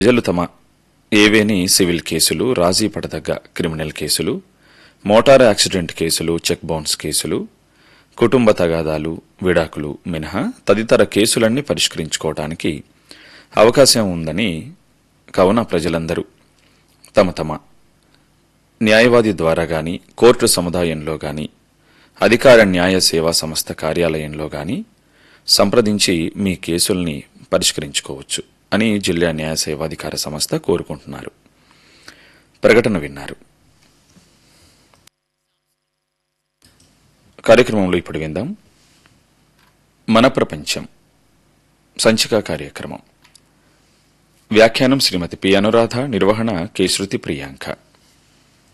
ప్రజలు తమ ఏవేని సివిల్ కేసులు రాజీ పడదగ్గ క్రిమినల్ కేసులు మోటార్ యాక్సిడెంట్ కేసులు చెక్ బౌన్స్ కేసులు కుటుంబ తగాదాలు విడాకులు మినహా తదితర కేసులన్నీ పరిష్కరించుకోవడానికి అవకాశం ఉందని కావున ప్రజలందరూ తమ తమ న్యాయవాది ద్వారా గాని కోర్టు సముదాయంలో గాని అధికార న్యాయ సేవా సంస్థ కార్యాలయంలో గాని సంప్రదించి మీ కేసుల్ని పరిష్కరించుకోవచ్చు అని జిల్లా న్యాయ సేవాధికార సంస్థ కోరుకుంటున్నారు ప్రకటన విన్నారు కార్యక్రమంలో ఇప్పుడు విందాం మన ప్రపంచం సంచిక కార్యక్రమం వ్యాఖ్యానం శ్రీమతి పి అనురాధ నిర్వహణ కె శృతి ప్రియాంక